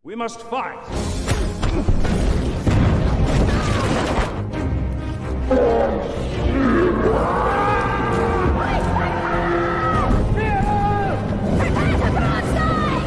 We must fight. Prepare the broadside!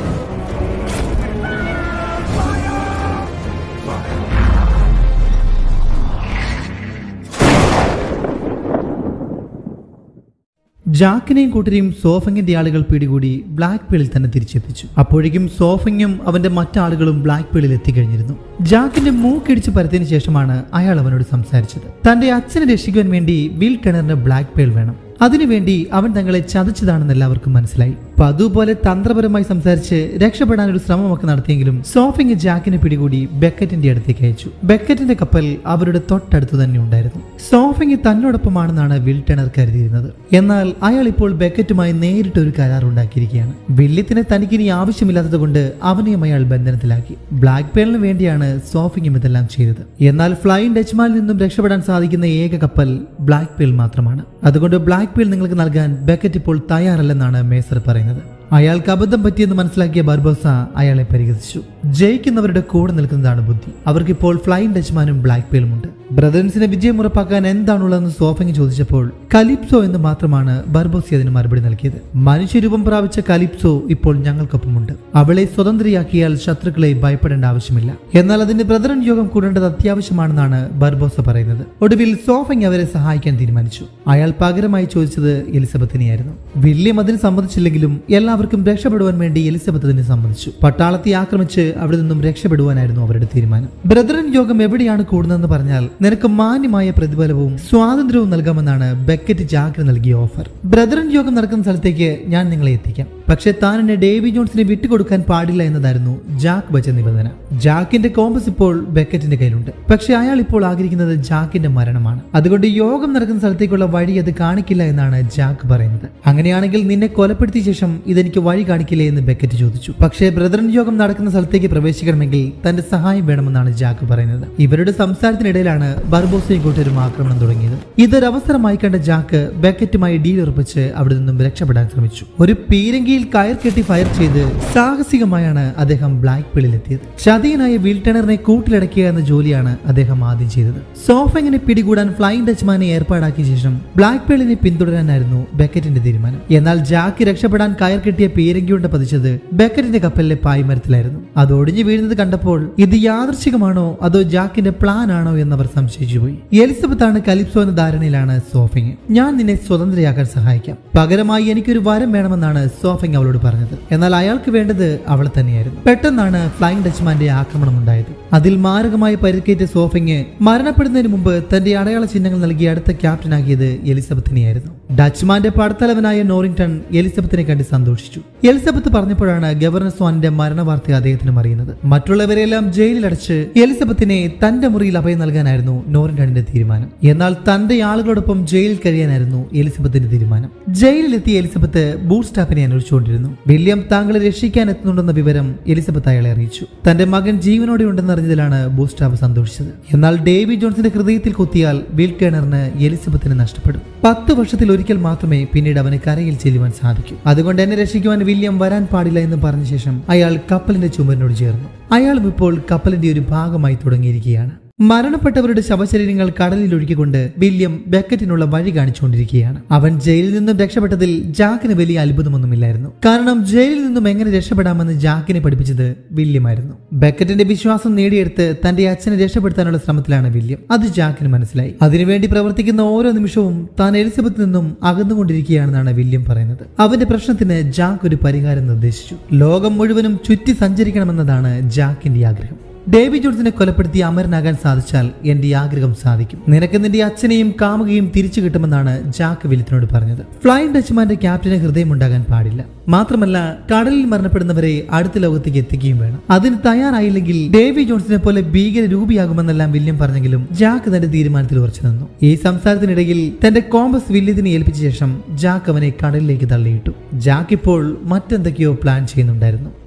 ജാക്കിനെയും കൂട്ടരെയും സോഫങ്ങിന്റെ ആളുകൾ പിടികൂടി black പേളിൽ തന്നെ തിരിച്ചെത്തിച്ചു അപ്പോഴേക്കും സോഫങ്ങും അവന്റെ മറ്റാളുകളും ബ്ലാക്ക് പേളിൽ എത്തിക്കഴിഞ്ഞിരുന്നു ജാക്കിന്റെ മൂക്കിടിച്ച് പരത്തിയതിനു ശേഷമാണ് അയാൾ അവനോട് സംസാരിച്ചത് തന്റെ അച്ഛനെ രക്ഷിക്കുവാൻ വേണ്ടി വിൽ ടെണറിന് ബ്ലാക്ക് പേൾ വേണം അതിനുവേണ്ടി അവൻ തങ്ങളെ ചതച്ചതാണെന്ന് എല്ലാവർക്കും മനസ്സിലായി അപ്പൊ അതുപോലെ തന്ത്രപരമായി സംസാരിച്ച് രക്ഷപ്പെടാൻ ഒരു ശ്രമമൊക്കെ നടത്തിയെങ്കിലും സോഫിങ് ജാക്കിനെ പിടികൂടി ബെക്കറ്റിന്റെ അടുത്തേക്ക് അയച്ചു ബെക്കറ്റിന്റെ കപ്പൽ അവരുടെ തൊട്ടടുത്ത് തന്നെ ഉണ്ടായിരുന്നു സോഫിങ് തന്നോടൊപ്പമാണെന്നാണ് വിൽ ടെണർ കരുതിയിരുന്നത് എന്നാൽ അയാൾ ഇപ്പോൾ ബെക്കറ്റുമായി നേരിട്ട് ഒരു കരാർ ഉണ്ടാക്കിയിരിക്കുകയാണ് വില്യത്തിനെ തനിക്കിനി ആവശ്യമില്ലാത്തത് കൊണ്ട് അവനെയും അയാൾ ബന്ധനത്തിലാക്കി ബ്ലാക്ക് പേളിന് വേണ്ടിയാണ് സോഫിങ്ങും ഇതെല്ലാം ചെയ്തത് എന്നാൽ ഫ്ലൈയിങ് ഡച്ച്മാനിൽ നിന്നും രക്ഷപ്പെടാൻ സാധിക്കുന്ന ഏക കപ്പൽ ബ്ലാക്ക് പേൾ മാത്രമാണ് അതുകൊണ്ട് ബ്ലാക്ക് പേൾ നിങ്ങൾക്ക് നൽകാൻ ബെക്കറ്റ് ഇപ്പോൾ തയ്യാറല്ലെന്നാണ് മേസർ പറയുന്നത് അയാൾക്ക് അബദ്ധം പറ്റിയെന്ന് മനസ്സിലാക്കിയ ബർബോസ അയാളെ പരിഹസിച്ചു ജയിക്കുന്നവരുടെ കൂടെ നിൽക്കുന്നതാണ് ബുദ്ധി അവർക്കിപ്പോൾ ഫ്ലൈയിങ് ഡച്ച്മാനും ബ്ലാക്ക് പേളും ഉണ്ട് ബ്രദൻസിനെ വിജയം ഉറപ്പാക്കാൻ എന്താണുള്ളതെന്ന് സോഫിങ് ചോദിച്ചപ്പോൾ കലിപ്സോ എന്ന് മാത്രമാണ് ബർബോസി അതിന് മറുപടി നൽകിയത് മനുഷ്യരൂപം പ്രാപിച്ച കലിപ്സോ ഇപ്പോൾ ഞങ്ങൾക്കൊപ്പമുണ്ട് അവളെ സ്വതന്ത്രയാക്കിയാൽ ശത്രുക്കളെ ഭയപ്പെടേണ്ട ആവശ്യമില്ല എന്നാൽ അതിന് ബ്രദറൻ യോഗം കൂടേണ്ടത് അത്യാവശ്യമാണെന്നാണ് ബർബോസ പറയുന്നത് ഒടുവിൽ സോഫിങ് അവരെ സഹായിക്കാൻ തീരുമാനിച്ചു അയാൾ പകരമായി ചോദിച്ചത് എലിസബത്തിനെയായിരുന്നു വില്യം അതിന് സമ്മതിച്ചില്ലെങ്കിലും എല്ലാവർക്കും രക്ഷപ്പെടുവാൻ വേണ്ടി എലിസബത്ത് അതിനെ സമ്മതിച്ചു പട്ടാളത്തെ ആക്രമിച്ച് അവിടെ നിന്നും രക്ഷപ്പെടുവാനായിരുന്നു അവരുടെ തീരുമാനം ബ്രദറൻ യോഗം എവിടെയാണ് കൂടുന്നതെന്ന് പറഞ്ഞാൽ നിനക്ക് മാന്യമായ പ്രതിഫലവും സ്വാതന്ത്ര്യവും നൽകാമെന്നാണ് ബെക്കറ്റ് ജാക്കിന് നൽകിയ ഓഫർ ബ്രദറൻ യോഗം നടക്കുന്ന സ്ഥലത്തേക്ക് ഞാൻ നിങ്ങളെ എത്തിക്കാം പക്ഷേ താൻ എന്നെ ഡേവി ജോൺസിനെ വിട്ടുകൊടുക്കാൻ പാടില്ല എന്നതായിരുന്നു ജാക്ക് വെച്ച നിബന്ധന ജാക്കിന്റെ കോമ്പസ് ഇപ്പോൾ ബെക്കറ്റിന്റെ കയ്യിലുണ്ട് പക്ഷേ അയാൾ ഇപ്പോൾ ആഗ്രഹിക്കുന്നത് ജാക്കിന്റെ മരണമാണ് അതുകൊണ്ട് യോഗം നടക്കുന്ന സ്ഥലത്തേക്കുള്ള വഴി അത് കാണിക്കില്ല എന്നാണ് ജാക്ക് പറയുന്നത് അങ്ങനെയാണെങ്കിൽ നിന്നെ കൊലപ്പെടുത്തിയ ശേഷം ഇതെനിക്ക് വഴി കാണിക്കില്ലേ എന്ന് ബെക്കറ്റ് ചോദിച്ചു പക്ഷേ ബ്രദറൻ യോഗം നടക്കുന്ന സ്ഥലത്തേക്ക് പ്രവേശിക്കണമെങ്കിൽ തന്റെ സഹായം വേണമെന്നാണ് ജാക്ക് പറയുന്നത് ഇവരുടെ സംസാരത്തിനിടയിലാണ് ബർബോസയും കൂട്ടരും ആക്രമണം തുടങ്ങിയത് ഇതൊരു അവസരമായി കണ്ട ജാക്ക് ബെക്കറ്റുമായി ഡീൽ ഉറപ്പിച്ച് അവിടെ നിന്നും രക്ഷപ്പെടാൻ ശ്രമിച്ചു ഒരു പീരങ്കിയിൽ കയർ കെട്ടി ഫയർ ചെയ്ത് സാഹസികമായാണ് അദ്ദേഹം ബ്ലാക്ക് പേളിലെത്തിയത് ചതിയനായ വീൽട്ടണറിനെ കൂട്ടിലടക്കുക എന്ന ജോലിയാണ് അദ്ദേഹം ആദ്യം ചെയ്തത് സോഫങ്ങിനെ പിടികൂടാൻ ഫ്ലൈയിങ് ഡച്ച്മാനെ ഏർപ്പാടാക്കിയ ശേഷം ബ്ലാക്ക് പേളിനെ പിന്തുടരാനായിരുന്നു ബെക്കറ്റിന്റെ തീരുമാനം എന്നാൽ ജാക്ക് രക്ഷപ്പെടാൻ കയർ കെട്ടിയ പീരങ്കി കൊണ്ട് പതിച്ചത് ബെക്കറ്റിന്റെ കപ്പലിലെ പായ്മരത്തിലായിരുന്നു അത് ഒടിഞ്ഞു വീഴുന്നത് കണ്ടപ്പോൾ ഇത് യാദൃശികമാണോ അതോ ജാക്കിന്റെ പ്ലാൻ ആണോ എന്നവർ സംശയിച്ചുപോയി എലിസബത്ത് ആണ് കലിപ്സോ എന്ന ധാരണയിലാണ് സോഫിങ് ഞാൻ നിന്നെ സ്വതന്ത്രയാക്കാൻ സഹായിക്കാം പകരമായി എനിക്കൊരു വരം വേണമെന്നാണ് സോഫിങ് അവളോട് പറഞ്ഞത് എന്നാൽ അയാൾക്ക് വേണ്ടത് അവളെ തന്നെയായിരുന്നു പെട്ടെന്നാണ് ഫ്ലൈയിങ് ഡച്ച്മാന്റെ ആക്രമണം ഉണ്ടായത് അതിൽ മാരകമായി പരിക്കേറ്റ സോഫിങ് മരണപ്പെടുന്നതിന് മുമ്പ് തന്റെ അടയാള ചിഹ്നങ്ങൾ നൽകി അടുത്ത ക്യാപ്റ്റനാക്കിയത് എലിസബത്തിനെയായിരുന്നു ഡച്ച്മാന്റെ പടത്തലവനായ നോറിംഗ്ടൺ എലിസബത്തിനെ കണ്ട് സന്തോഷിച്ചു എലിസബത്ത് പറഞ്ഞപ്പോഴാണ് ഗവർണർ സ്വാനിന്റെ മരണവാർത്ത അദ്ദേഹത്തിനും അറിയുന്നത് മറ്റുള്ളവരെല്ലാം ജയിലിലടച്ച് എലിസബത്തിനെ തന്റെ മുറിയിൽ അഭയം നൽകാനായിരുന്നു നോറിംഗ്ടണിന്റെ തീരുമാനം എന്നാൽ തന്റെ ആളുകളോടൊപ്പം ജയിലിൽ കഴിയാനായിരുന്നു എലിസബത്തിന്റെ തീരുമാനം ജയിലിലെത്തിയ എലിസബത്ത് ബൂട്ട് സ്റ്റാഫിനെ അന്വേഷിച്ചുകൊണ്ടിരുന്നു വില്യം താങ്കളെ രക്ഷിക്കാൻ എത്തുന്നുണ്ടെന്ന വിവരം എലിസബത്ത് അയാളെ അറിയിച്ചു തന്റെ മകൻ ജീവനോടെ ഉണ്ടെന്ന് അറിഞ്ഞതിലാണ് ബൂട്ട് സ്റ്റാഫ് സന്തോഷിച്ചത് എന്നാൽ ഡേവി ജോൺസിന്റെ ഹൃദയത്തിൽ കുത്തിയാൽ വിൽ ടേണറിന് എലിസബത്തിനെ നഷ്ടപ്പെടും പത്ത് വർഷത്തിൽ ഒരിക്കൽ മാത്രമേ പിന്നീട് അവന് കരയിൽ ചെല്ലുവാൻ സാധിക്കൂ അതുകൊണ്ട് എന്നെ രക്ഷിക്കുവാൻ വില്യം വരാൻ പാടില്ല എന്ന് പറഞ്ഞ ശേഷം അയാൾ കപ്പലിന്റെ ചുമരിനോട് ചേർന്നു അയാളും ഇപ്പോൾ കപ്പലിന്റെ ഒരു ഭാഗമായി തുടങ്ങിയിരിക്കുകയാണ് മരണപ്പെട്ടവരുടെ ശവശരീരങ്ങൾ കടലിൽ ഒഴുക്കിക്കൊണ്ട് വില്യം ബെക്കറ്റിനുള്ള വഴി കാണിച്ചുകൊണ്ടിരിക്കുകയാണ് അവൻ ജയിലിൽ നിന്നും രക്ഷപ്പെട്ടതിൽ ജാക്കിന് വലിയ അത്ഭുതമൊന്നുമില്ലായിരുന്നു കാരണം ജയിലിൽ നിന്നും എങ്ങനെ രക്ഷപ്പെടാമെന്ന് ജാക്കിനെ പഠിപ്പിച്ചത് വില്യമായിരുന്നു ബെക്കറ്റിന്റെ വിശ്വാസം നേടിയെടുത്ത് തന്റെ അച്ഛനെ രക്ഷപ്പെടുത്താനുള്ള ശ്രമത്തിലാണ് വില്യം അത് ജാക്കിന് മനസ്സിലായി അതിനുവേണ്ടി പ്രവർത്തിക്കുന്ന ഓരോ നിമിഷവും താൻ എലിസബത്തിൽ നിന്നും അകന്നുകൊണ്ടിരിക്കുകയാണെന്നാണ് വില്യം പറയുന്നത് അവന്റെ പ്രശ്നത്തിന് ജാക്ക് ഒരു പരിഹാരം നിർദ്ദേശിച്ചു ലോകം മുഴുവനും ചുറ്റി സഞ്ചരിക്കണമെന്നതാണ് ജാക്കിന്റെ ആഗ്രഹം ഡേവി ജോൺസിനെ കൊലപ്പെടുത്തി അമരനാകാൻ സാധിച്ചാൽ എന്റെ ഈ ആഗ്രഹം സാധിക്കും നിനക്ക് നിന്റെ അച്ഛനെയും കാമുകയും തിരിച്ചു കിട്ടുമെന്നാണ് ജാക്ക് വിലിത്തിനോട് പറഞ്ഞത് ഫ്ലൈങ് ഡച്ച്മാന്റെ ക്യാപ്റ്റന് ഹൃദയമുണ്ടാകാൻ പാടില്ല മാത്രമല്ല കടലിൽ മരണപ്പെടുന്നവരെ അടുത്ത ലോകത്തേക്ക് എത്തിക്കുകയും വേണം അതിന് തയ്യാറായില്ലെങ്കിൽ ഡേവി ജോൺസിനെ പോലെ ഭീകര രൂപിയാകുമെന്നെല്ലാം വില്യം പറഞ്ഞെങ്കിലും ജാക്ക് തന്റെ തീരുമാനത്തിൽ ഉറച്ചു നിന്നു ഈ സംസാരത്തിനിടയിൽ തന്റെ കോമ്പസ് വില്യത്തിന് ഏൽപ്പിച്ച ശേഷം ജാക്ക് അവനെ കടലിലേക്ക് തള്ളിയിട്ടു ജാക്ക് ഇപ്പോൾ മറ്റെന്തൊക്കെയോ പ്ലാൻ ചെയ്യുന്നുണ്ടായിരുന്നു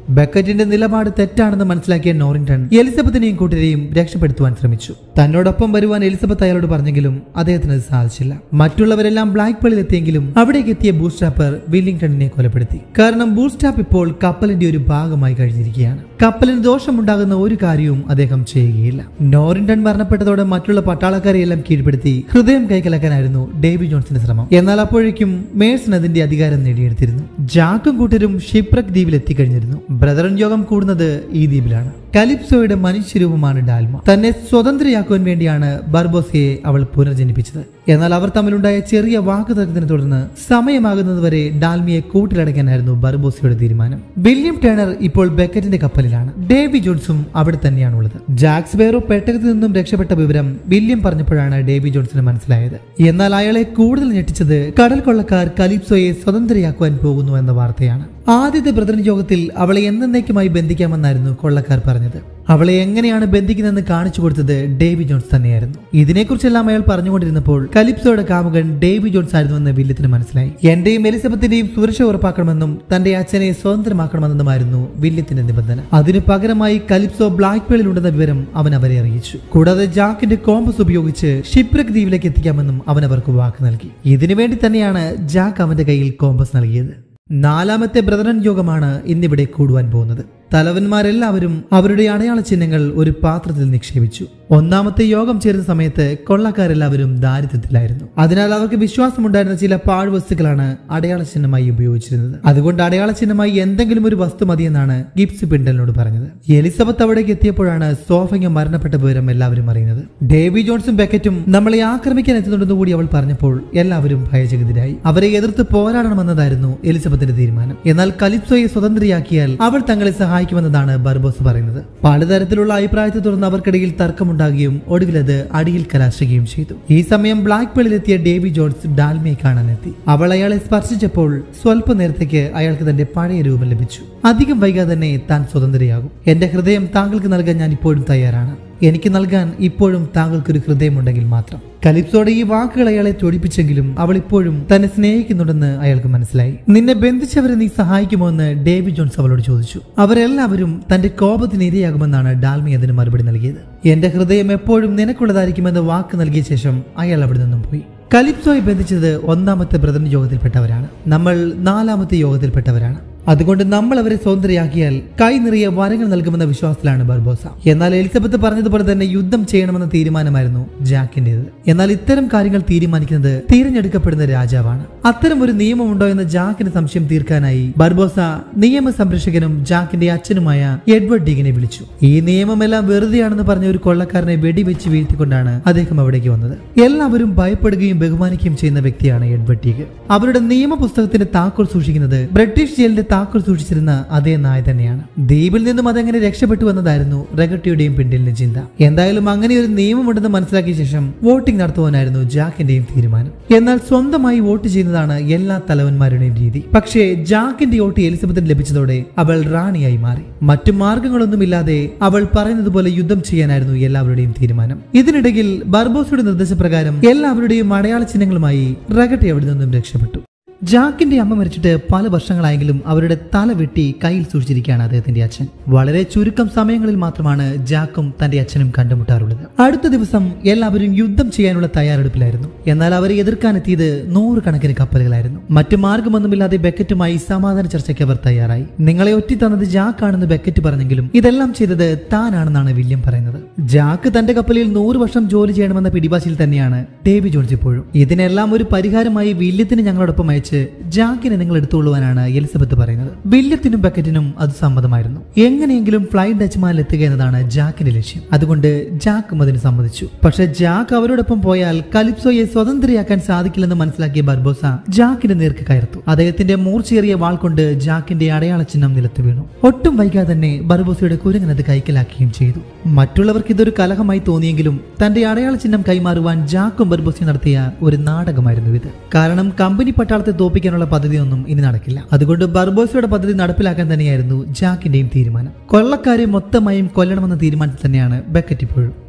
ബക്കറ്റിന്റെ നിലപാട് തെറ്റാണെന്ന് മനസ്സിലാക്കിയ നോറിംഗ്ടൺ എലിസബത്തിനെയും കൂട്ടരെയും രക്ഷപ്പെടുത്തുവാൻ ശ്രമിച്ചു തന്നോടൊപ്പം വരുവാൻ എലിസബത്ത് അയാളോട് പറഞ്ഞെങ്കിലും അദ്ദേഹത്തിന് അത് സാധിച്ചില്ല മറ്റുള്ളവരെല്ലാം ബ്ലാക്ക് പേളിൽ എത്തിയെങ്കിലും അവിടേക്ക് എത്തിയ ബൂസ്റ്റാപ്പർ വില്ലിംഗ്ടണിനെ കൊലപ്പെടുത്തി കാരണം ബൂസ്റ്റാപ്പ് ഇപ്പോൾ കപ്പലിന്റെ ഒരു ഭാഗമായി കഴിഞ്ഞിരിക്കുകയാണ് കപ്പലിന് ദോഷമുണ്ടാകുന്ന ഒരു കാര്യവും അദ്ദേഹം ചെയ്യുകയില്ല നോറിംഗ്ടൺ മരണപ്പെട്ടതോടെ മറ്റുള്ള പട്ടാളക്കാരെയെല്ലാം കീഴ്പ്പെടുത്തി ഹൃദയം കൈക്കലാക്കാനായിരുന്നു ഡേവി ജോൺസിന്റെ ശ്രമം എന്നാൽ അപ്പോഴേക്കും മേഴ്സൺ അതിന്റെ അധികാരം നേടിയെടുത്തിരുന്നു ജാക്കും കൂട്ടരും ഷിപ്രക് ദ്വീപിൽ എത്തിക്കഴിഞ്ഞിരുന്നു ബ്രദറൻ യോഗം കൂടുന്നത് ഈ ദ്വീപിലാണ് കലിപ്സോയുടെ മനുഷ്യരൂപമാണ് ഡാൽമ തന്നെ സ്വതന്ത്രയാക്കുവാൻ വേണ്ടിയാണ് ബർബോസയെ അവൾ പുനർജനിപ്പിച്ചത് എന്നാൽ അവർ തമ്മിലുണ്ടായ ചെറിയ വാക്കുതർക്കത്തിനെ തുടർന്ന് സമയമാകുന്നതുവരെ ഡാൽമിയെ കൂട്ടിലടയ്ക്കാനായിരുന്നു ബർബോസയുടെ തീരുമാനം വില്യം ടേണർ ഇപ്പോൾ ബെക്കറ്റിന്റെ കപ്പലിലാണ് ഡേവി ജോൺസും അവിടെ തന്നെയാണുള്ളത് ജാക്സ് ബേറോ പെട്ടകത്തിൽ നിന്നും രക്ഷപ്പെട്ട വിവരം വില്യം പറഞ്ഞപ്പോഴാണ് ഡേവി ജോൺസിന് മനസ്സിലായത് എന്നാൽ അയാളെ കൂടുതൽ ഞെട്ടിച്ചത് കടൽ കൊള്ളക്കാർ കലിപ്സോയെ സ്വതന്ത്രയാക്കുവാൻ പോകുന്നു എന്ന വാർത്തയാണ് ആദ്യത്തെ ബ്രദറൻ യോഗത്തിൽ അവളെ എന്നേക്കുമായി ബന്ധിക്കാമെന്നായിരുന്നു കൊള്ളക്കാർ പറഞ്ഞത് അവളെ എങ്ങനെയാണ് ബന്ധിക്കുന്നതെന്ന് കാണിച്ചു കൊടുത്തത് ഡേവി ജോൺസ് തന്നെയായിരുന്നു ഇതിനെക്കുറിച്ചെല്ലാം അയാൾ പറഞ്ഞുകൊണ്ടിരുന്നപ്പോൾ കലിപ്സോയുടെ കാമുകൻ ഡേവി ജോൺസ് ആയിരുന്നുവെന്ന് വില്യത്തിന് മനസ്സിലായി എന്റെയും എലിസബത്തിന്റെയും സുരക്ഷ ഉറപ്പാക്കണമെന്നും തന്റെ അച്ഛനെ സ്വതന്ത്രമാക്കണമെന്നുമായിരുന്നു വില്യത്തിന്റെ നിബന്ധന അതിനു പകരമായി കലിപ്സോ ബ്ലാക്ക് പേളിൽ ഉണ്ടെന്ന വിവരം അവൻ അവരെ അറിയിച്ചു കൂടാതെ ജാക്കിന്റെ കോമ്പസ് ഉപയോഗിച്ച് ഷിപ്രക് ദ്വീപിലേക്ക് എത്തിക്കാമെന്നും അവൻ അവർക്ക് വാക്ക് നൽകി ഇതിനുവേണ്ടി തന്നെയാണ് ജാക്ക് അവന്റെ കയ്യിൽ കോമ്പസ് നൽകിയത് നാലാമത്തെ ബ്രദറൻ യോഗമാണ് ഇന്നിവിടെ കൂടുവാൻ പോകുന്നത് തലവന്മാരെല്ലാവരും അവരുടെ അടയാള ചിഹ്നങ്ങൾ ഒരു പാത്രത്തിൽ നിക്ഷേപിച്ചു ഒന്നാമത്തെ യോഗം ചേരുന്ന സമയത്ത് കൊള്ളക്കാരെല്ലാവരും ദാരിദ്ര്യത്തിലായിരുന്നു അതിനാൽ അവർക്ക് വിശ്വാസമുണ്ടായിരുന്ന ചില പാഴ്വസ്തുക്കളാണ് അടയാള ചിഹ്നമായി ഉപയോഗിച്ചിരുന്നത് അതുകൊണ്ട് അടയാള ചിഹ്നമായി എന്തെങ്കിലും ഒരു വസ്തു മതിയെന്നാണ് ഗിബ്സ് പിണ്ടലിനോട് പറഞ്ഞത് എലിസബത്ത് അവിടേക്ക് എത്തിയപ്പോഴാണ് സോഫങ്ങ മരണപ്പെട്ട വിവരം എല്ലാവരും അറിയുന്നത് ഡേവി ജോൺസും ബെക്കറ്റും നമ്മളെ ആക്രമിക്കാൻ എത്തുന്നുണ്ടെന്ന് കൂടി അവൾ പറഞ്ഞപ്പോൾ എല്ലാവരും ഭയചകിതരായി അവരെ എതിർത്ത് പോരാടണമെന്നതായിരുന്നു എലിസബത്തിന്റെ തീരുമാനം എന്നാൽ കലിപ്സോയെ സ്വതന്ത്രയാക്കിയാൽ അവൾ തങ്ങളെ സഹായിക്കുമെന്നതാണ് ബർബോസ് പറയുന്നത് പലതരത്തിലുള്ള അഭിപ്രായത്തെ തുടർന്ന് അവർക്കിടയിൽ തർക്കമുണ്ടാകുകയും ഒടുവിൽ അത് അടിയിൽ കലാശിക്കുകയും ചെയ്തു ഈ സമയം ബ്ലാക്ക് പേളിലെത്തിയ ഡേവി ജോൺസ് ഡാൽമിയെ കാണാനെത്തി അവൾ അയാളെ സ്പർശിച്ചപ്പോൾ സ്വല്പ നേരത്തേക്ക് അയാൾക്ക് തന്റെ പഴയ രൂപം ലഭിച്ചു അധികം വൈകാതെ തന്നെ താൻ സ്വതന്ത്രയാകും എന്റെ ഹൃദയം താങ്കൾക്ക് നൽകാൻ ഞാൻ ഇപ്പോഴും തയ്യാറാണ് എനിക്ക് നൽകാൻ ഇപ്പോഴും താങ്കൾക്കൊരു ഹൃദയമുണ്ടെങ്കിൽ മാത്രം കലിപ്സോടെ ഈ വാക്കുകൾ അയാളെ തൊടിപ്പിച്ചെങ്കിലും അവൾ ഇപ്പോഴും തന്നെ സ്നേഹിക്കുന്നുണ്ടെന്ന് അയാൾക്ക് മനസ്സിലായി നിന്നെ ബന്ധിച്ചവരെ നീ സഹായിക്കുമോ എന്ന് ഡേവി ജോൺസ് അവളോട് ചോദിച്ചു അവരെല്ലാവരും തന്റെ കോപത്തിന് ഇരയാകുമെന്നാണ് ഡാൽമി അതിന് മറുപടി നൽകിയത് എന്റെ ഹൃദയം എപ്പോഴും നിനക്കുള്ളതായിരിക്കുമെന്ന് വാക്ക് നൽകിയ ശേഷം അയാൾ അവിടെ നിന്നും പോയി കലിപ്സോയെ ബന്ധിച്ചത് ഒന്നാമത്തെ ബ്രദറിന്റെ യോഗത്തിൽപ്പെട്ടവരാണ് നമ്മൾ നാലാമത്തെ യോഗത്തിൽപ്പെട്ടവരാണ് അതുകൊണ്ട് നമ്മൾ അവരെ സ്വതന്ത്രയാക്കിയാൽ കൈ നിറയെ വരങ്ങൾ നൽകുമെന്ന വിശ്വാസത്തിലാണ് ബർബോസ എന്നാൽ എലിസബത്ത് പറഞ്ഞതുപോലെ തന്നെ യുദ്ധം ചെയ്യണമെന്ന തീരുമാനമായിരുന്നു ജാക്കിന്റേത് എന്നാൽ ഇത്തരം കാര്യങ്ങൾ തീരുമാനിക്കുന്നത് തിരഞ്ഞെടുക്കപ്പെടുന്ന രാജാവാണ് അത്തരം ഒരു നിയമമുണ്ടോ എന്ന ജാക്കിന് സംശയം തീർക്കാനായി ബർബോസ നിയമ സംരക്ഷകനും ജാക്കിന്റെ അച്ഛനുമായ എഡ്വേർഡ് ഡീഗിനെ വിളിച്ചു ഈ നിയമമെല്ലാം വെറുതെയാണെന്ന് പറഞ്ഞ ഒരു കൊള്ളക്കാരനെ വെടിവെച്ച് വീഴ്ത്തിക്കൊണ്ടാണ് അദ്ദേഹം അവിടേക്ക് വന്നത് എല്ലാവരും ഭയപ്പെടുകയും ബഹുമാനിക്കുകയും ചെയ്യുന്ന വ്യക്തിയാണ് എഡ്വേർഡ് ഡീഗ് അവരുടെ നിയമ പുസ്തകത്തിന്റെ താക്കോൽ സൂക്ഷിക്കുന്നത് ബ്രിട്ടീഷ് ജയിലിന്റെ താക്കോൽ സൂക്ഷിച്ചിരുന്ന അതേ നായ തന്നെയാണ് ദ്വീപിൽ നിന്നും അതെങ്ങനെ രക്ഷപ്പെട്ടു എന്നതായിരുന്നു റെഗട്ടിയുടെയും പിണ്ടിലിന്റെ ചിന്ത എന്തായാലും അങ്ങനെ ഒരു നിയമമുണ്ടെന്ന് മനസ്സിലാക്കിയ ശേഷം വോട്ടിംഗ് നടത്തുവാനായിരുന്നു ജാക്കിന്റെയും തീരുമാനം എന്നാൽ സ്വന്തമായി വോട്ട് ചെയ്യുന്നതാണ് എല്ലാ തലവന്മാരുടെയും രീതി പക്ഷേ ജാക്കിന്റെ വോട്ട് എലിസബത്തിന് ലഭിച്ചതോടെ അവൾ റാണിയായി മാറി മറ്റു മാർഗങ്ങളൊന്നുമില്ലാതെ അവൾ പറയുന്നത് പോലെ യുദ്ധം ചെയ്യാനായിരുന്നു എല്ലാവരുടെയും തീരുമാനം ഇതിനിടയിൽ ബർബോസയുടെ നിർദ്ദേശപ്രകാരം എല്ലാവരുടെയും അടയാള ചിഹ്നങ്ങളുമായി റഗട്ടി അവിടെ നിന്നും രക്ഷപ്പെട്ടു ജാക്കിന്റെ അമ്മ മരിച്ചിട്ട് പല വർഷങ്ങളായെങ്കിലും അവരുടെ തല വെട്ടി കയ്യിൽ സൂക്ഷിച്ചിരിക്കുകയാണ് അദ്ദേഹത്തിന്റെ അച്ഛൻ വളരെ ചുരുക്കം സമയങ്ങളിൽ മാത്രമാണ് ജാക്കും തന്റെ അച്ഛനും കണ്ടുമുട്ടാറുള്ളത് അടുത്ത ദിവസം എല്ലാവരും യുദ്ധം ചെയ്യാനുള്ള തയ്യാറെടുപ്പിലായിരുന്നു എന്നാൽ അവരെ എതിർക്കാനെത്തിയത് നൂറുകണക്കിന് കപ്പലുകളായിരുന്നു മറ്റു മാർഗമൊന്നുമില്ലാതെ ബെക്കറ്റുമായി സമാധാന ചർച്ചയ്ക്ക് അവർ തയ്യാറായി നിങ്ങളെ ഒറ്റി തന്നത് ജാക്കാണെന്ന് ബെക്കറ്റ് പറഞ്ഞെങ്കിലും ഇതെല്ലാം ചെയ്തത് താനാണെന്നാണ് വില്യം പറയുന്നത് ജാക്ക് തന്റെ കപ്പലിൽ നൂറ് വർഷം ജോലി ചെയ്യണമെന്ന പിടിവാശിയിൽ തന്നെയാണ് ഡേവി ജോൺസ് ഇപ്പോഴും ഇതിനെല്ലാം ഒരു പരിഹാരമായി വില്യത്തിന് ഞങ്ങളോടൊപ്പം അയച്ച് ജാക്കിനെ നിങ്ങൾ എടുത്തുകൊള്ളുവാനാണ് എലിസബത്ത് പറയുന്നത് വില്യത്തിനും ബക്കറ്റിനും അത് സമ്മതമായിരുന്നു എങ്ങനെയെങ്കിലും ഫ്ലൈറ്റ് ഡച്ച്മാനിൽ എത്തുക എന്നതാണ് ജാക്കിന്റെ ലക്ഷ്യം അതുകൊണ്ട് ജാക്കും അതിന് സമ്മതിച്ചു പക്ഷെ ജാക്ക് അവരോടൊപ്പം പോയാൽ കലിപ്സോയെ സ്വതന്ത്രയാക്കാൻ സാധിക്കില്ലെന്ന് മനസ്സിലാക്കിയ ബർബോസ ജാക്കിന്റെ നേർക്ക് കയർത്തു അദ്ദേഹത്തിന്റെ മൂർച്ചയേറിയ വാൾ കൊണ്ട് ജാക്കിന്റെ അടയാള ചിഹ്നം നിലത്ത് വീണു ഒട്ടും വൈകാതെ തന്നെ ബർബോസയുടെ കുരങ്ങൻ അത് കൈക്കലാക്കുകയും ചെയ്തു മറ്റുള്ളവർക്ക് ഇതൊരു കലഹമായി തോന്നിയെങ്കിലും തന്റെ അടയാള ചിഹ്നം കൈമാറുവാൻ ജാക്കും ബർബോസയും നടത്തിയ ഒരു നാടകമായിരുന്നു ഇത് കാരണം കമ്പനി പട്ടാളത്തെ തോപ്പിക്കാനുള്ള പദ്ധതിയൊന്നും ഇനി നടക്കില്ല അതുകൊണ്ട് ബർബോസയുടെ പദ്ധതി നടപ്പിലാക്കാൻ തന്നെയായിരുന്നു ജാക്കിന്റെയും തീരുമാനം കൊള്ളക്കാരെ മൊത്തമായും കൊല്ലണമെന്ന തീരുമാനത്തിൽ തന്നെയാണ് ബക്കറ്റ് ഇപ്പോഴും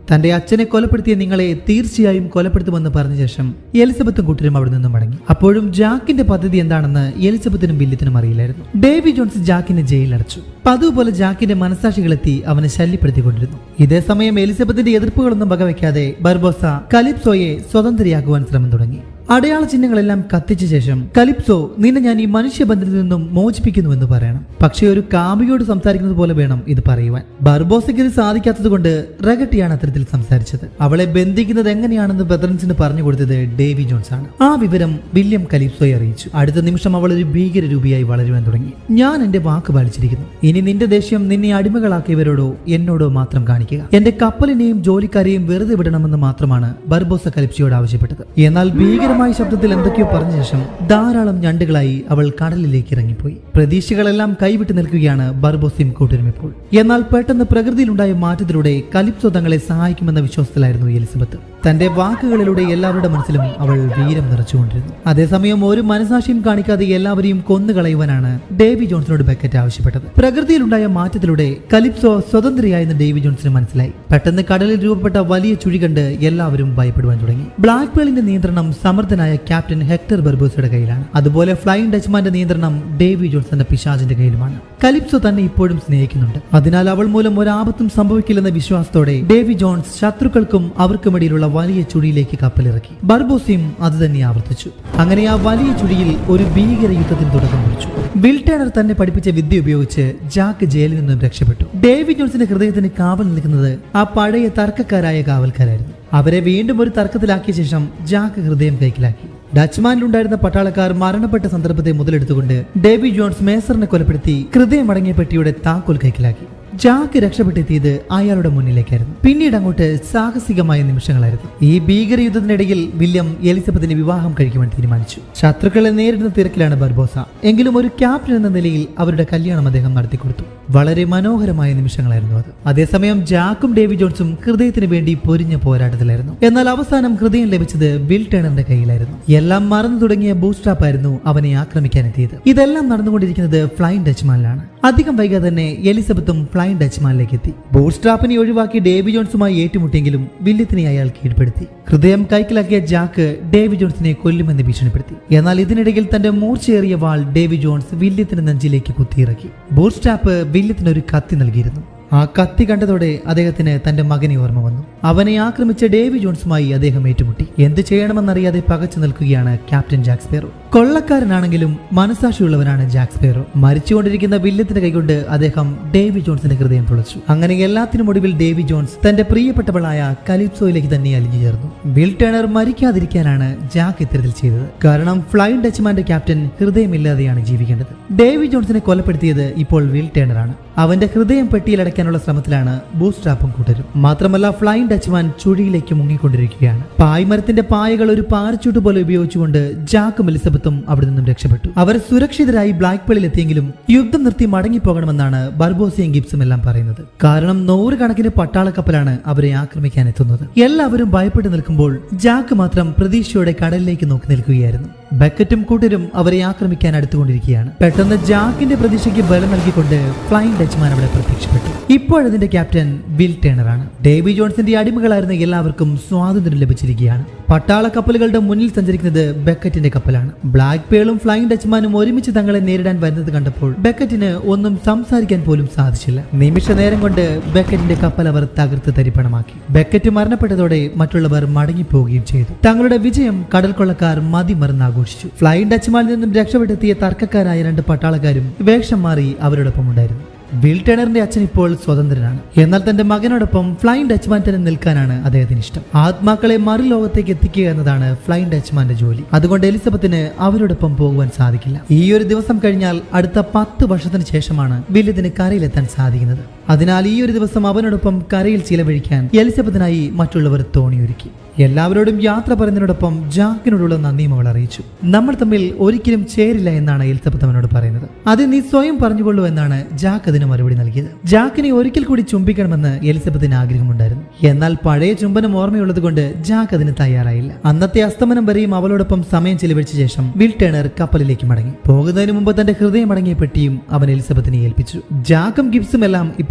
തന്റെ അച്ഛനെ കൊലപ്പെടുത്തിയ നിങ്ങളെ തീർച്ചയായും കൊലപ്പെടുത്തുമെന്ന് പറഞ്ഞ ശേഷം എലിസബത്തും കൂട്ടരും അവിടെ നിന്നും മടങ്ങി അപ്പോഴും ജാക്കിന്റെ പദ്ധതി എന്താണെന്ന് എലിസബത്തിനും ബില്യത്തിനും അറിയില്ലായിരുന്നു ഡേവി ജോൺസ് ജാക്കിനെ ജയിലടച്ചു പതിവ് പോലെ ജാക്കിന്റെ മനസാക്ഷികളെത്തി അവനെ ശല്യപ്പെടുത്തിക്കൊണ്ടിരുന്നു ഇതേ സമയം എലിസബത്തിന്റെ എതിർപ്പുകളൊന്നും വകവയ്ക്കാതെ ബർബോസ കലിപ്സോയെ സ്വതന്ത്രയാക്കുവാൻ ശ്രമം തുടങ്ങി അടയാള ചിഹ്നങ്ങളെല്ലാം കത്തിച്ച ശേഷം കലിപ്സോ നിന്നെ ഞാൻ ഈ മനുഷ്യബന്ധത്തിൽ നിന്നും മോചിപ്പിക്കുന്നുവെന്ന് പറയണം പക്ഷേ ഒരു കാമുകിയോട് സംസാരിക്കുന്നത് പോലെ വേണം ഇത് പറയുവാൻ ബർബോസയ്ക്ക് ഇത് സാധിക്കാത്തത് കൊണ്ട് റഗട്ടിയാണ് അത്തരത്തിൽ സംസാരിച്ചത് അവളെ ബന്ധിക്കുന്നത് എങ്ങനെയാണെന്ന് ബെതറൻസിന് പറഞ്ഞു കൊടുത്തത് ഡേവി ജോൺസ് ആണ് ആ വിവരം വില്യം കലിപ്സോയെ അറിയിച്ചു അടുത്ത നിമിഷം അവൾ ഒരു ഭീകര രൂപിയായി വളരുവാൻ തുടങ്ങി ഞാൻ എന്റെ വാക്ക് പാലിച്ചിരിക്കുന്നു ഇനി നിന്റെ ദേഷ്യം നിന്നെ അടിമകളാക്കിയവരോടോ എന്നോടോ മാത്രം കാണിക്കുക എന്റെ കപ്പലിനെയും ജോലിക്കാരെയും വെറുതെ വിടണമെന്ന് മാത്രമാണ് ബർബോസ കലിപ്സിയോട് ആവശ്യപ്പെട്ടത് എന്നാൽ ഭീകരമായ ശബ്ദത്തിൽ എന്തൊക്കെയോ പറഞ്ഞ ശേഷം ധാരാളം ഞണ്ടുകളായി അവൾ കടലിലേക്ക് ഇറങ്ങിപ്പോയി പ്രതീക്ഷകളെല്ലാം കൈവിട്ട് നിൽക്കുകയാണ് ബർബോസയും കൂട്ടരും ഇപ്പോൾ എന്നാൽ പെട്ടെന്ന് പ്രകൃതിയിലുണ്ടായ മാറ്റത്തിലൂടെ കലിപ്സോ തങ്ങളെ സഹായിക്കുമെന്ന വിശ്വാസത്തിലായിരുന്നു എലിസബത്ത് തന്റെ വാക്കുകളിലൂടെ എല്ലാവരുടെ മനസ്സിലും അവൾ വീരം നിറച്ചുകൊണ്ടിരുന്നു അതേസമയം ഒരു മനസാക്ഷിയും കാണിക്കാതെ എല്ലാവരെയും കൊന്നുകളയുവാനാണ് ഡേവി ജോൺസിനോട് ബക്കറ്റ് ആവശ്യപ്പെട്ടത് പ്രകൃതിയിലുണ്ടായ മാറ്റത്തിലൂടെ കലിപ്സോ സ്വതന്ത്രയായെന്ന് ഡേവി ജോൺസിന് മനസ്സിലായി പെട്ടെന്ന് കടലിൽ രൂപപ്പെട്ട വലിയ ചുഴി കണ്ട് എല്ലാവരും ഭയപ്പെടുവാൻ തുടങ്ങി ബ്ലാക്ക് പേളിന്റെ നിയന്ത്രണം സമർത്ഥനായ ക്യാപ്റ്റൻ ഹെക്ടർ ബർബോസയുടെ കയ്യിലാണ് അതുപോലെ ഫ്ലൈയിങ് ഡച്ച്മാന്റെ നിയന്ത്രണം ഡേവി ജോൺസ് എന്ന പിശാചിന്റെ കയ്യിലുമാണ് കലിപ്സോ തന്നെ ഇപ്പോഴും സ്നേഹിക്കുന്നുണ്ട് അതിനാൽ അവൾ മൂലം ഒരാപത്തും സംഭവിക്കില്ലെന്ന വിശ്വാസത്തോടെ ഡേവി ജോൺസ് ശത്രുക്കൾക്കും അവർക്കുമിടയിലുള്ള വലിയ ചുഴിയിലേക്ക് കപ്പലിറക്കി ബർബോസയും അത് തന്നെ ആവർത്തിച്ചു അങ്ങനെ ആ വലിയ ചുഴിയിൽ ഒരു ഭീകര യുദ്ധത്തിന് തുടക്കം കുറിച്ചു വിൽ ടേണർ തന്നെ പഠിപ്പിച്ച വിദ്യ ഉപയോഗിച്ച് ജാക്ക് ജയിലിൽ നിന്നും രക്ഷപ്പെട്ടു ഡേവി ജോൺസിന്റെ ഹൃദയത്തിന് കാവൽ നിൽക്കുന്നത് ആ പഴയ തർക്കക്കാരായ കാവൽക്കാരായിരുന്നു അവരെ വീണ്ടും ഒരു തർക്കത്തിലാക്കിയ ശേഷം ജാക്ക് ഹൃദയം കൈക്കലാക്കി ഡച്ച്മാനിലുണ്ടായിരുന്ന പട്ടാളക്കാർ മരണപ്പെട്ട സന്ദർഭത്തെ മുതലെടുത്തുകൊണ്ട് ഡേവി ജോൺസ് മേസറിനെ കൊലപ്പെടുത്തി ഹൃദയമടങ്ങിയ പെട്ടിയുടെ താക്കോൽ കൈക്കലാക്കി ജാക്ക് രക്ഷപ്പെട്ടെത്തിയത് അയാളുടെ മുന്നിലേക്കായിരുന്നു പിന്നീട് അങ്ങോട്ട് സാഹസികമായ നിമിഷങ്ങളായിരുന്നു ഈ ഭീകര യുദ്ധത്തിനിടയിൽ വില്യം എലിസബത്തിനെ വിവാഹം കഴിക്കുവാൻ തീരുമാനിച്ചു ശത്രുക്കളെ നേരിടുന്ന തിരക്കിലാണ് ബർബോസ എങ്കിലും ഒരു ക്യാപ്റ്റൻ എന്ന നിലയിൽ അവരുടെ കല്യാണം അദ്ദേഹം നടത്തിക്കൊടുത്തു വളരെ മനോഹരമായ നിമിഷങ്ങളായിരുന്നു അത് അതേസമയം ജാക്കും ഡേവി ജോൺസും ഹൃദയത്തിന് വേണ്ടി പൊരിഞ്ഞ പോരാട്ടത്തിലായിരുന്നു എന്നാൽ അവസാനം ഹൃദയം ലഭിച്ചത് വിൽ ടേണറിന്റെ കയ്യിലായിരുന്നു എല്ലാം മറന്നു തുടങ്ങിയ ബൂസ്റ്റാപ്പ് ആയിരുന്നു അവനെ ആക്രമിക്കാൻ എത്തിയത് ഇതെല്ലാം നടന്നുകൊണ്ടിരിക്കുന്നത് ഫ്ലൈൻ ഡച്ച്മാനിലാണ് അധികം വൈകാതെ തന്നെ എലിസബത്തും ഫ്ലൈൻ ഡച്ച്മാനിലേക്ക് എത്തി ബൂട്ട്സ്ട്രാപ്പിനെ ഒഴിവാക്കി ഡേവി ജോൺസുമായി ഏറ്റുമുട്ടിയെങ്കിലും വില്യത്തിനെ അയാൾ കീഴ്പ്പെടുത്തി ഹൃദയം കൈക്കലാക്കിയ ജാക്ക് ഡേവി ജോൺസിനെ കൊല്ലുമെന്ന് ഭീഷണിപ്പെടുത്തി എന്നാൽ ഇതിനിടയിൽ തന്റെ മൂർച്ചയേറിയ വാൾ ഡേവി ജോൺസ് വില്യത്തിന് നെഞ്ചിലേക്ക് കുത്തിയിറക്കി ബൂട്ട്സ്ട്രാപ്പ് വില്യത്തിന് ഒരു കത്തി നൽകിയിരുന്നു ആ കത്തി കണ്ടതോടെ അദ്ദേഹത്തിന് തന്റെ മകനെ ഓർമ്മ വന്നു അവനെ ആക്രമിച്ച ഡേവി ജോൺസുമായി അദ്ദേഹം ഏറ്റുമുട്ടി എന്ത് ചെയ്യണമെന്നറിയാതെ പകച്ചു നിൽക്കുകയാണ് ക്യാപ്റ്റൻ ജാക്ക് സ്പേറോ കൊള്ളക്കാരനാണെങ്കിലും മനസാക്ഷിയുള്ളവനാണ് ജാക്ക് സ്പേറോ മരിച്ചുകൊണ്ടിരിക്കുന്ന വില്യത്തിന്റെ കൈകൊണ്ട് അദ്ദേഹം ഡേവി ജോൺസിന്റെ ഹൃദയം തുളച്ചു അങ്ങനെ എല്ലാത്തിനും ഒടുവിൽ ഡേവി ജോൺസ് തന്റെ പ്രിയപ്പെട്ടവളായ കലിപ്സോയിലേക്ക് തന്നെ അലിഞ്ഞു ചേർന്നു വിൽ ടേണർ മരിക്കാതിരിക്കാനാണ് ജാക്ക് ഇത്തരത്തിൽ ചെയ്തത് കാരണം ഫ്ലൈൻ ഡച്ച്മാന്റെ ക്യാപ്റ്റൻ ഹൃദയമില്ലാതെയാണ് ജീവിക്കേണ്ടത് ഡേവി ജോൺസിനെ കൊലപ്പെടുത്തിയത് ഇപ്പോൾ വിൽ ടേണറാണ് അവന്റെ ഹൃദയം പെട്ടിയിലടയ്ക്കാനുള്ള ശ്രമത്തിലാണ് ബൂസ്ട്രാപ്പും കൂട്ടരും മാത്രമല്ല ഫ്ലൈൻ ഡച്ച്മാൻ ചുഴിയിലേക്ക് മുങ്ങിക്കൊണ്ടിരിക്കുകയാണ് പായ്മരത്തിന്റെ പായകൾ ഒരു പാരച്ചൂട്ട് പോലെ ഉപയോഗിച്ചുകൊണ്ട് ജാക്കും എലിസബത്തും അവിടെ നിന്നും രക്ഷപ്പെട്ടു അവർ സുരക്ഷിതരായി ബ്ലാക്ക് പേളിൽ എത്തിയെങ്കിലും യുദ്ധം നിർത്തി മടങ്ങിപ്പോകണമെന്നാണ് ബർബോസയും ഗിബ്സും എല്ലാം പറയുന്നത് കാരണം നൂറുകണക്കിന് പട്ടാള കപ്പലാണ് അവരെ ആക്രമിക്കാൻ എത്തുന്നത് എല്ലാവരും ഭയപ്പെട്ടു നിൽക്കുമ്പോൾ ജാക്ക് മാത്രം പ്രതീക്ഷയോടെ കടലിലേക്ക് നോക്കി നിൽക്കുകയായിരുന്നു ബക്കറ്റും കൂട്ടരും അവരെ ആക്രമിക്കാൻ അടുത്തുകൊണ്ടിരിക്കുകയാണ് പെട്ടെന്ന് ജാക്കിന്റെ പ്രതീക്ഷയ്ക്ക് ബലം നൽകിക്കൊണ്ട് ഫ്ലൈൻ ഡച്ച്മാൻ അവിടെ പ്രത്യക്ഷപ്പെട്ടു ഇപ്പോഴതിന്റെ ക്യാപ്റ്റൻ വിൽ ടേണറാണ് ഡേവി ജോൺസിന്റെ അടിമകളായിരുന്ന എല്ലാവർക്കും സ്വാതന്ത്ര്യം ലഭിച്ചിരിക്കുകയാണ് പട്ടാള കപ്പലുകളുടെ മുന്നിൽ സഞ്ചരിക്കുന്നത് ബക്കറ്റിന്റെ കപ്പലാണ് ബ്ലാക്ക് പേളും ഫ്ലൈങ് ഡച്ച്മാനും ഒരുമിച്ച് തങ്ങളെ നേരിടാൻ വരുന്നത് കണ്ടപ്പോൾ ബക്കറ്റിന് ഒന്നും സംസാരിക്കാൻ പോലും സാധിച്ചില്ല നിമിഷ നേരം കൊണ്ട് ബക്കറ്റിന്റെ കപ്പൽ അവർ തകർത്ത് തരിപ്പണമാക്കി ബക്കറ്റ് മരണപ്പെട്ടതോടെ മറ്റുള്ളവർ മടങ്ങിപ്പോവുകയും ചെയ്തു തങ്ങളുടെ വിജയം കടൽ കൊള്ളക്കാർ മതിമറന്ന് ആഘോഷിച്ചു ഫ്ലൈങ് ഡച്ച്മാനിൽ നിന്നും രക്ഷപ്പെട്ടെത്തിയ തർക്കക്കാരായ രണ്ട് പട്ടാളക്കാരും വേഷം മാറി അവരോടൊപ്പം ഉണ്ടായിരുന്നു വിൽ ടേണറിന്റെ അച്ഛൻ ഇപ്പോൾ സ്വതന്ത്രനാണ് എന്നാൽ തന്റെ മകനോടൊപ്പം ഫ്ലൈൻ ഡച്ച്മാൻ തന്നെ നിൽക്കാനാണ് അദ്ദേഹത്തിന് ഇഷ്ടം ആത്മാക്കളെ മറുലോകത്തേക്ക് എത്തിക്കുക എന്നതാണ് ഫ്ലൈൻ ഡച്ച്മാന്റെ ജോലി അതുകൊണ്ട് എലിസബത്തിന് അവരോടൊപ്പം പോകുവാൻ സാധിക്കില്ല ഈ ഒരു ദിവസം കഴിഞ്ഞാൽ അടുത്ത പത്ത് വർഷത്തിന് ശേഷമാണ് വില്യത്തിന് കരയിലെത്താൻ സാധിക്കുന്നത് അതിനാൽ ഈ ഒരു ദിവസം അവനോടൊപ്പം കരയിൽ ചിലവഴിക്കാൻ എലിസബത്തിനായി മറ്റുള്ളവർ തോണിയൊരുക്കി എല്ലാവരോടും യാത്ര പറയുന്നതിനോടൊപ്പം ജാക്കിനോടുള്ള നന്ദിയും അവൾ അറിയിച്ചു നമ്മൾ തമ്മിൽ ഒരിക്കലും ചേരില്ല എന്നാണ് എലിസബത്ത് അവനോട് പറയുന്നത് അത് നീ സ്വയം പറഞ്ഞുകൊള്ളൂ എന്നാണ് ജാക്ക് അതിന് മറുപടി നൽകിയത് ജാക്കിനെ ഒരിക്കൽ കൂടി ചുംബിക്കണമെന്ന് എലിസബത്തിന് ആഗ്രഹമുണ്ടായിരുന്നു എന്നാൽ പഴയ ചുംബനം ഓർമ്മയുള്ളത് കൊണ്ട് ജാക്ക് അതിന് തയ്യാറായില്ല അന്നത്തെ അസ്തമനം വരെയും അവളോടൊപ്പം സമയം ചെലവഴിച്ച ശേഷം വിൽ ടേണർ കപ്പലിലേക്ക് മടങ്ങി പോകുന്നതിന് മുമ്പ് തന്റെ ഹൃദയം അടങ്ങിയ പെട്ടിയും അവൻ എലിസബത്തിനെ ഏൽപ്പിച്ചു ജാക്കും ഗിബ്സും എല്ലാം ഇപ്പോൾ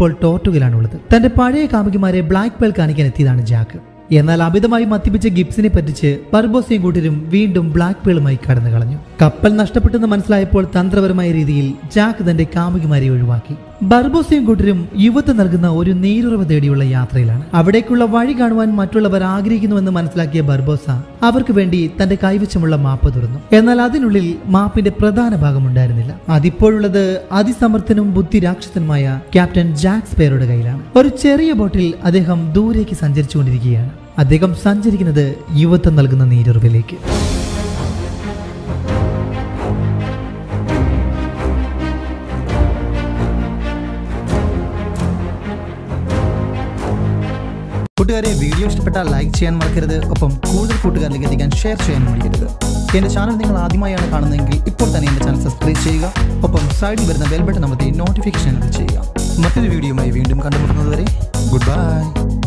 ഇപ്പോൾ ടോർട്ടുകയിലാണുള്ളത് തന്റെ പഴയ കാമുകിമാരെ ബ്ലാക്ക് പേൾ കാണിക്കാൻ എത്തിയതാണ് ജാക്ക് എന്നാൽ അമിതമായി മദ്യപിച്ച ഗിബ്സിനെ പറ്റിച്ച് ബർബോസയും കൂട്ടരും വീണ്ടും ബ്ലാക്ക് പേളുമായി കടന്നു കളഞ്ഞു കപ്പൽ നഷ്ടപ്പെട്ടെന്ന് മനസ്സിലായപ്പോൾ തന്ത്രപരമായ രീതിയിൽ ജാക്ക് തന്റെ കാമുകിമാരെ ഒഴിവാക്കി ബർബോസയും കൂട്ടരും യുവത്ത് നൽകുന്ന ഒരു നീരുറവ് തേടിയുള്ള യാത്രയിലാണ് അവിടേക്കുള്ള വഴി കാണുവാൻ മറ്റുള്ളവർ ആഗ്രഹിക്കുന്നുവെന്ന് മനസ്സിലാക്കിയ ബർബോസ അവർക്ക് വേണ്ടി തന്റെ കൈവശമുള്ള മാപ്പ് തുറന്നു എന്നാൽ അതിനുള്ളിൽ മാപ്പിന്റെ പ്രധാന ഭാഗം ഉണ്ടായിരുന്നില്ല അതിപ്പോഴുള്ളത് അതിസമർത്ഥനും ബുദ്ധിരാക്ഷസനുമായ ക്യാപ്റ്റൻ ജാക്സ് പേരുടെ കയ്യിലാണ് ഒരു ചെറിയ ബോട്ടിൽ അദ്ദേഹം ദൂരേക്ക് സഞ്ചരിച്ചുകൊണ്ടിരിക്കുകയാണ് അദ്ദേഹം സഞ്ചരിക്കുന്നത് യുവത്വം നൽകുന്ന നീരുറവിലേക്ക് കൂട്ടുകാരെ വീഡിയോ ഇഷ്ടപ്പെട്ടാൽ ലൈക്ക് ചെയ്യാൻ മറക്കരുത് ഒപ്പം കൂടുതൽ കൂട്ടുകാരിലേക്ക് എത്തിക്കാൻ ഷെയർ ചെയ്യാനും മടിക്കരുത് എൻ്റെ ചാനൽ നിങ്ങൾ ആദ്യമായാണ് കാണുന്നതെങ്കിൽ ഇപ്പോൾ തന്നെ എൻ്റെ ചാനൽ സബ്സ്ക്രൈബ് ചെയ്യുക ഒപ്പം സൈഡിൽ വരുന്ന ബെൽ ബട്ടൺ അമർത്തി നോട്ടിഫിക്കേഷൻ ചെയ്യുക മറ്റൊരു വീഡിയോയുമായി വീണ്ടും കണ്ടുമുട്ടുന്നതുവരെ ഗുഡ് ബൈ